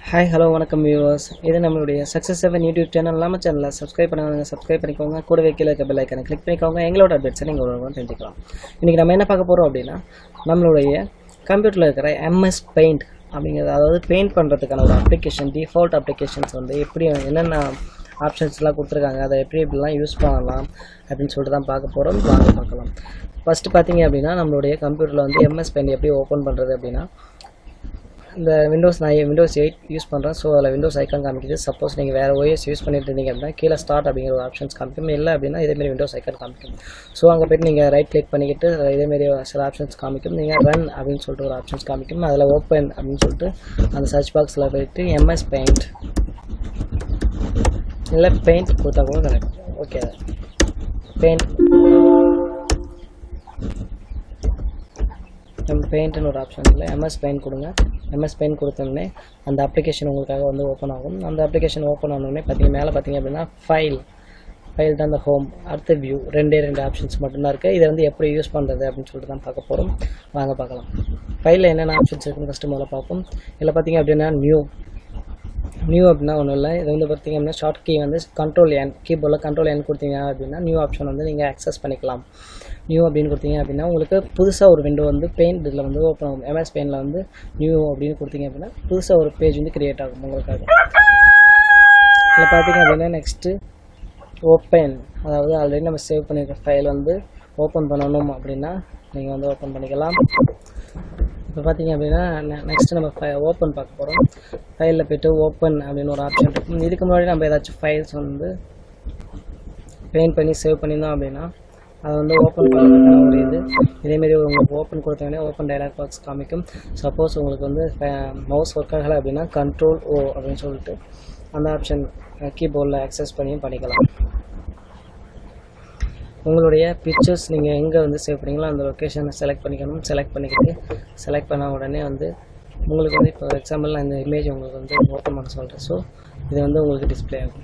hi hello வணக்கம் viewers இது நம்மளுடைய சக்ஸஸ் செவன் யூடியூப் சேனல் நம்ம சேனலில் சப்ஸ்கிரைப் பண்ணாங்க சப்ஸ்கிரைப் பண்ணிக்கோங்க கூடவே கீழே இருக்க பெல் ஐக்கனை கிளிக் பண்ணிக்கோங்க எங்களோட அப்டேட்ஸை நீங்கள் ஒரு தெரிஞ்சுக்கலாம் இன்றைக்கி நம்ம என்ன பார்க்க போகிறோம் அப்படின்னா நம்மளுடைய கம்ப்யூட்டரில் இருக்கிற எம்எஸ் பெயிண்ட் அப்படிங்கிறது அதாவது பெயிண்ட் பண்ணுறதுக்கான ஒரு அப்ளிகேஷன் டிஃபால்ட் அப்ளிகேஷன்ஸ் வந்து எப்படி என்னென்ன ஆப்ஷன்ஸ்லாம் கொடுத்துருக்காங்க அதை எப்படி எப்படிலாம் யூஸ் பண்ணலாம் அப்படின்னு சொல்லிட்டு தான் பார்க்க போகிறோம் வாங்க பார்க்கலாம் ஃபஸ்ட்டு பார்த்தீங்க அப்படின்னா நம்மளுடைய கம்ப்யூட்டரில் வந்து எம்எஸ் பெயிண்ட் எப்படி ஓப்பன் பண்ணுறது அப்படின்னா இந்த விண்டோஸ் நான் விண்டோஸ் எயிட் யூஸ் பண்ணுறேன் ஸோ அதில் விண்டோஸ் ஐக்கான் காமிக்குது சப்போஸ் நீங்கள் வேறு ஓஎஸ் யூஸ் பண்ணிட்டு இருந்தீங்க அப்படின்னா கீழே ஸ்டார்ட் அப்படிங்கிற ஒரு ஆப்ஷன்ஸ் காமிக்கும் இல்லை அப்படின்னா இதேமாரி விண்டோஸ் ஐக்கான் காமிக்கும் ஸோ அங்கே போய்ட்டு நீங்கள் ரைட் கிளிக் பண்ணிக்கிட்டு இதேமாரி சில ஆப்ஷன்ஸ் காமிக்கும் நீங்கள் ரன் அப்படின்னு சொல்லிட்டு ஒரு ஆப்ஷன்ஸ் காமிக்கும் அதில் ஓப்பன் அப்படின்னு சொல்லிட்டு அந்த சர்ச் பாக்ஸில் போயிட்டு எம்எஸ் பெயிண்ட் இல்லை பெயிண்ட் கொடுத்தா கூட கரெக்ட் ஓகே பெயிண்ட் எம் பெயிண்ட்னு ஒரு ஆப்ஷன் இல்லை எம்எஸ் பெயிண்ட் கொடுங்க எம்எஸ் பெயிண்ட் கொடுத்தோடனே அந்த அப்ளிகேஷன் உங்களுக்காக வந்து ஓப்பன் ஆகும் அந்த அப்ளிகேஷன் ஓப்பன் ஆனோடனே பார்த்தீங்க மேலே பார்த்தீங்க அப்படின்னா ஃபைல் ஃபைல் தான் அந்த ஹோம் அடுத்த வியூ ரெண்டே ரெண்டு ஆப்ஷன்ஸ் மட்டும்தான் இருக்குது இதை வந்து எப்படி யூஸ் பண்ணுறது அப்படின்னு சொல்லிட்டு தான் பார்க்க போகிறோம் வாங்க பார்க்கலாம் ஃபைலில் என்னென்ன ஆப்ஷன்ஸ் இருக்குன்னு ஃபஸ்ட்டு முதல்ல பார்ப்போம் இதில் பார்த்தீங்க அப்படின்னா நியூ நியூ அப்படின்னா ஒன்றும் இல்லை இது வந்து பார்த்தீங்க அப்படின்னா ஷார்ட் கீ வந்து கண்ட்ரோல் என் கீபோர்டில் கண்ட்ரோல் என் கொடுத்தீங்க அப்படின்னா நியூ ஆப்ஷன் வந்து நீங்கள் அக்சஸ் பண்ணிக்கலாம் நியூ அப்படின்னு கொடுத்தீங்க அப்படின்னா உங்களுக்கு புதுசாக ஒரு விண்டோ வந்து பெயிண்ட் இதில் வந்து ஓப்பன் ஆகும் எம்எஸ் பெயினில் வந்து நியூ அப்படின்னு கொடுத்தீங்க அப்படின்னா புதுசாக ஒரு பேஜ் வந்து கிரியேட் ஆகும் உங்களுக்காக இதில் பார்த்தீங்க அப்படின்னா நெக்ஸ்ட்டு ஓப்பன் அதாவது ஆல்ரெடி நம்ம சேவ் பண்ணியிருக்க ஃபைல் வந்து ஓப்பன் பண்ணணும் அப்படின்னா நீங்கள் வந்து ஓப்பன் பண்ணிக்கலாம் இப்போ பார்த்தீங்க அப்படின்னா நெக்ஸ்ட் நம்ம ஃபை ஓப்பன் பார்க்க போகிறோம் ஃபைலில் போய்ட்டு ஓப்பன் அப்படின்னு ஒரு ஆப்ஷன் இருக்கும் இதுக்கு முன்னாடி நம்ம ஏதாச்சும் ஃபைல்ஸ் வந்து பெயிண்ட் பண்ணி சேவ் பண்ணியிருந்தோம் அப்படின்னா அதை வந்து ஓப்பன் பண்ணுறதுக்கான ஒரு இது இதேமாரி உங்களுக்கு ஓப்பன் கொடுத்தோடனே ஓப்பன் டைலாக் பாக்ஸ் காமிக்கும் சப்போஸ் உங்களுக்கு வந்து மவுஸ் ஒர்க் ஆகலை அப்படின்னா கண்ட்ரோல் ஓ அப்படின்னு சொல்லிட்டு அந்த ஆப்ஷன் கீபோர்டில் அக்சஸ் பண்ணியும் பண்ணிக்கலாம் உங்களுடைய பிக்சர்ஸ் நீங்கள் எங்கே வந்து சேவ் பண்ணீங்களோ அந்த லொக்கேஷனை செலக்ட் பண்ணிக்கணும் செலக்ட் பண்ணிக்கிட்டு செலக்ட் பண்ண உடனே வந்து உங்களுக்கு வந்து இப்போ எக்ஸாம்பிள் நான் இந்த இமேஜ் உங்களுக்கு வந்து ஓப்பன் பண்ண சொல்கிறேன் ஸோ இது வந்து உங்களுக்கு டிஸ்பிளே ஆகும்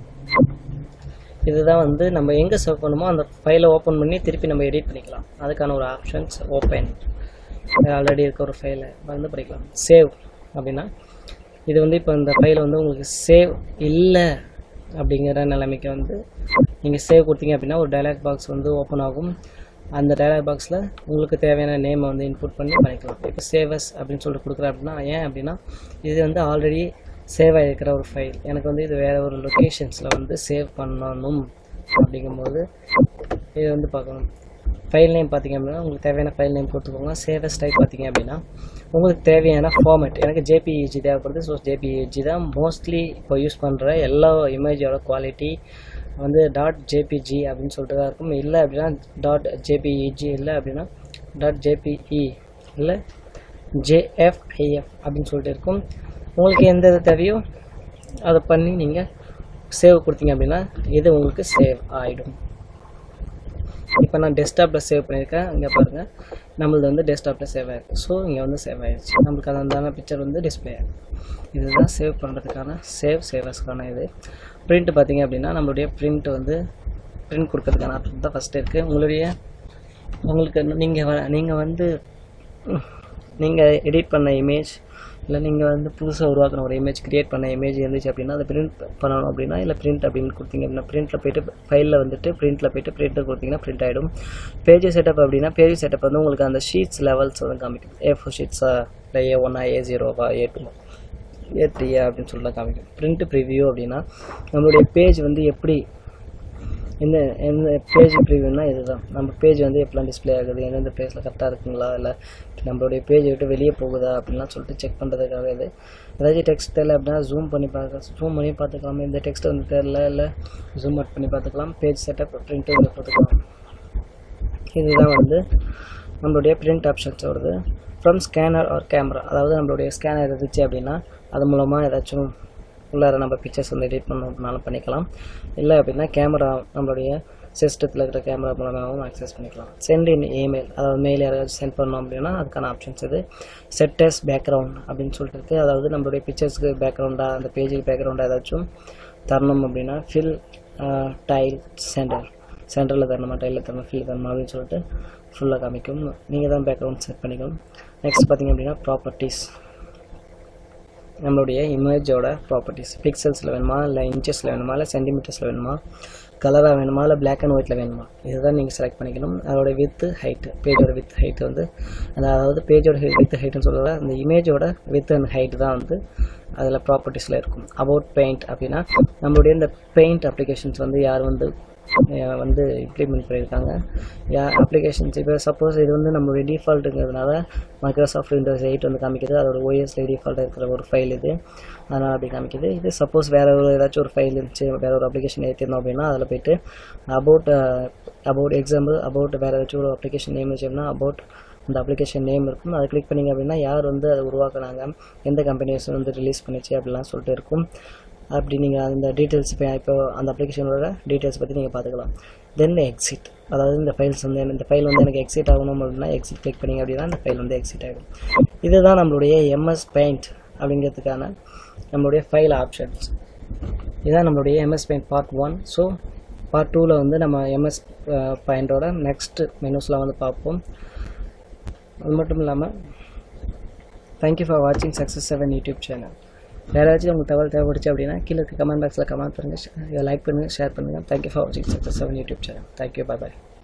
இதுதான் வந்து நம்ம எங்கே சேவ் பண்ணுமோ அந்த ஃபைலை ஓப்பன் பண்ணி திருப்பி நம்ம எடிட் பண்ணிக்கலாம் அதுக்கான ஒரு ஆப்ஷன்ஸ் ஓப்பன் ஆல்ரெடி இருக்க ஒரு ஃபைலை வந்து படிக்கலாம் சேவ் அப்படின்னா இது வந்து இப்போ இந்த ஃபைல் வந்து உங்களுக்கு சேவ் இல்லை அப்படிங்கிற நிலைமைக்கு வந்து நீங்கள் சேவ் கொடுத்தீங்க அப்படின்னா ஒரு டைலாக் பாக்ஸ் வந்து ஓப்பன் ஆகும் அந்த டைலாக் பாக்ஸில் உங்களுக்கு தேவையான நேமை வந்து இன்புட் பண்ணி பண்ணிக்கலாம் இப்போ சேவஸ் அப்படின்னு சொல்லிட்டு கொடுக்குறேன் அப்படின்னா ஏன் அப்படின்னா இது வந்து ஆல்ரெடி சேவ் ஆகிருக்கிற ஒரு ஃபைல் எனக்கு வந்து இது வேறு ஒரு லொக்கேஷன்ஸில் வந்து சேவ் பண்ணணும் அப்படிங்கும்போது இது வந்து பார்க்கணும் ஃபைல் நேம் பார்த்தீங்க அப்படின்னா உங்களுக்கு தேவையான ஃபைல் நேம் கொடுத்துக்கோங்க சேவஸ் டைப் பார்த்தீங்க அப்படின்னா உங்களுக்கு தேவையான ஃபார்மேட் எனக்கு ஜேபிஇஜி தேவைப்படுது ஸோ ஜேபிஇஜி தான் மோஸ்ட்லி இப்போ யூஸ் பண்ணுற எல்லா இமேஜோட குவாலிட்டி வந்து டாட் ஜேபிஜி அப்படின்னு சொல்லிட்டு தான் இருக்கும் இல்லை அப்படின்னா டாட் ஜேபிஇஜி இல்லை அப்படின்னா டாட் ஜேபிஇ இல்லை ஜேஎஃப்ஐஎஃப் அப்படின்னு சொல்லிட்டு இருக்கும் உங்களுக்கு எந்த இது தேவையோ அதை பண்ணி நீங்கள் சேவ் கொடுத்தீங்க அப்படின்னா இது உங்களுக்கு சேவ் ஆகிடும் இப்போ நான் டெஸ்க்டாப்பில் சேவ் பண்ணியிருக்கேன் இங்கே பாருங்கள் நம்மளது வந்து டெஸ்க்டாப்பில் சேவ் ஆகிருக்கு ஸோ இங்கே வந்து சேவ் ஆகிடுச்சு நம்மளுக்கு அந்த பிக்சர் வந்து டிஸ்பிளே ஆகும் இதுதான் சேவ் பண்ணுறதுக்கான சேவ் சேவர்ஸ்க்கான இது பிரிண்ட் பார்த்தீங்க அப்படின்னா நம்மளுடைய பிரிண்ட் வந்து பிரிண்ட் கொடுக்கறதுக்கான ஆப்ஷன் தான் ஃபஸ்ட்டு இருக்குது உங்களுடைய உங்களுக்கு நீங்கள் வ நீங்கள் வந்து நீங்கள் எடிட் பண்ண இமேஜ் இல்லை நீங்கள் வந்து புதுசாக உருவாக்கின ஒரு இமேஜ் க்ரியேட் பண்ண இமேஜ் இருந்துச்சு அப்படின்னா அதை பிரிண்ட் பண்ணணும் அப்படின்னா இல்லை பிரிண்ட் அப்படின்னு கொடுத்தீங்க அப்படின்னா பிரிண்ட்டில் போய்ட்டு ஃபைலில் வந்துட்டு பிரிண்ட்டில் போய்ட்டு பிரிண்ட்டர் கொடுத்தீங்கன்னா பிரிண்ட் ஆகிடும் பேஜ் செட்டப் அப்படின்னா பேஜ் செட்டப் வந்து உங்களுக்கு அந்த ஷீட்ஸ் லெவல்ஸ் வந்து காமிக்கும் ஏ ஃபோர் ஷீட்ஸா இல்லை ஏ ஒன்னா ஏ ஜீரோவா ஏ டூ ஏ த்ரீயா அப்படின்னு சொல்லிட்டு காமிக்கும் பிரிண்ட் ப்ரிவியூ அப்படின்னா நம்மளுடைய பேஜ் வந்து எப்படி இந்த எந்த பேஜ் ப்ரிவியூனா இதுதான் நம்ம பேஜ் வந்து எப்படிலாம் டிஸ்பிளே ஆகுது எந்தெந்த பேஜில் கரெக்டாக இருக்குங்களா இல்லை நம்மளுடைய பேஜை விட்டு வெளியே போகுதா அப்படின்லாம் சொல்லிட்டு செக் பண்ணுறதுக்காக இது ஏதாச்சும் டெக்ஸ்ட் தெரியல அப்படின்னா ஜூம் பண்ணி பார்க்க ஜூம் பண்ணி பார்த்துக்கலாம் இந்த டெக்ஸ்ட் வந்து தெரில இல்லை ஜூம் அவுட் பண்ணி பார்த்துக்கலாம் பேஜ் செட்டப் பிரிண்ட்டு வந்து பார்த்துக்கலாம் இதுதான் வந்து நம்மளுடைய பிரிண்ட் ஆப்ஷன்ஸ் வருது ஃப்ரம் ஸ்கேனர் ஆர் கேமரா அதாவது நம்மளுடைய ஸ்கேனர் இருந்துச்சு அப்படின்னா அது மூலமாக ஏதாச்சும் உள்ளார நம்ம பிக்சர்ஸ் வந்து எடிட் பண்ணோம் அப்படின்னாலும் பண்ணிக்கலாம் இல்லை அப்படின்னா கேமரா நம்மளுடைய சிஸ்டத்தில் இருக்கிற கேமரா மூலமாகவும் ஆக்சஸ் பண்ணிக்கலாம் சென்ட் இன் இமெயில் அதாவது மெயில் யாராச்சும் சென்ட் பண்ணோம் அப்படின்னா அதுக்கான ஆப்ஷன்ஸ் இது செட்டஸ் பேக்ரவுண்ட் அப்படின்னு சொல்லிட்டு இருக்குது அதாவது நம்மளுடைய பிக்சர்ஸ்க்கு பேக்ரவுண்டாக அந்த பேஜுக்கு பேக்ரவுண்டாக ஏதாச்சும் தரணும் அப்படின்னா ஃபில் டைல் சென்டர் சென்டரில் தரணுமா டைலில் தரணும் ஃபில் தரணும் அப்படின்னு சொல்லிட்டு ஃபுல்லாக காமிக்கும் நீங்கள் தான் பேக்ரவுண்ட் செட் பண்ணிக்கணும் நெக்ஸ்ட் பார்த்தீங்க அப்படின்னா ப்ராப்பர்ட்டிஸ் நம்மளுடைய இமேஜோட ப்ராப்பர்ட்டிஸ் பிக்சல்ஸில் வேணுமா இல்லை இன்ச்சஸில் வேணுமா இல்லை சென்டிமீட்டர்ஸில் வேணுமா கலராக வேணுமா இல்லை பிளாக் அண்ட் ஒயிட்டில் வேணுமா இதுதான் நீங்கள் செலக்ட் பண்ணிக்கணும் அதோட வித்து ஹைட்டு பேஜோட வித் ஹைட் வந்து அந்த அதாவது பேஜோட வித் ஹைட்டுன்னு சொல்கிறத அந்த இமேஜோட வித் அண்ட் ஹைட் தான் வந்து அதில் ப்ராப்பர்ட்டிஸில் இருக்கும் அபவுட் பெயிண்ட் அப்படின்னா நம்மளுடைய இந்த பெயிண்ட் அப்ளிகேஷன்ஸ் வந்து யார் வந்து அஹ் வந்து இம்ப்ளிமெண்ட் பண்ணியிருக்காங்க யா அப்ளிகேஷன்ஸ் இப்போ சப்போஸ் இது வந்து நம்மளுடைய டிஃபால்ட்டுங்கிறதுனால மைக்ரோசாஃப்ட் விண்டோஸ் எயிட் வந்து காமிக்குது அதோட ஓஎஸ்ல டிஃபால்ட்டாக இருக்கிற ஒரு ஃபைல் இது அதனால் அப்படி காமிக்குது இது சப்போஸ் வேறு ஒரு ஏதாச்சும் ஒரு ஃபைல் இருந்துச்சு வேறு ஒரு அப்ளிகேஷன் ஏற்றிருந்தோம் அப்படின்னா அதில் போயிட்டு அபவுட் அபவுட் எக்ஸாம்பிள் அபவுட் வேறு ஏதாச்சும் ஒரு அப்ளிகேஷன் நேம் வச்சோம்னா அபவுட் அந்த அப்ளிகேஷன் நேம் இருக்கும் அதை கிளிக் பண்ணிங்க அப்படின்னா யார் வந்து அதை உருவாக்குனாங்க எந்த கம்பெனிஸ் வந்து ரிலீஸ் பண்ணிச்சு அப்படிலாம் சொல்லிட்டு இருக்கும் அப்படி நீங்கள் அந்த டீட்டெயில்ஸ் இப்போ இப்போ அந்த அப்ளிகேஷனோட டீட்டெயில்ஸ் பற்றி நீங்கள் பார்த்துக்கலாம் தென் எக்ஸிட் அதாவது இந்த ஃபைல்ஸ் வந்து எனக்கு- இந்த ஃபைல் வந்து எனக்கு எக்ஸிட் ஆகணும் அப்படின்னா எக்ஸிட் கிளிக் பண்ணிங்க அப்படின்னா இந்த ஃபைல் வந்து எக்ஸிட் ஆகிடும் இதுதான் நம்மளுடைய எம்எஸ் பெயிண்ட் அப்படிங்கிறதுக்கான நம்மளுடைய ஃபைல் ஆப்ஷன்ஸ் இதுதான் நம்மளுடைய MS paint part one so part டூவில் வந்து நம்ம எம்எஸ் பெயிண்டோட நெக்ஸ்ட் மெனுஸில் வந்து பார்ப்போம் அது மட்டும் இல்லாமல் தேங்க்யூ ஃபார் வாட்சிங் சக்ஸஸ் செவன் யூடியூப் சேனல் வேறு ஏதாச்சும் உங்களுக்கு தகவல் தேவைப்படுச்சு அப்படின்னா கீழே இருக்க கமெண்ட் பாக்ஸில் கமெண்ட் பண்ணுங்கள் லைக் பண்ணுங்கள் ஷேர் பண்ணுங்கள் தேங்க்யூ ஃபார் வாட்சிங் success seven YouTube channel thank you bye பாய்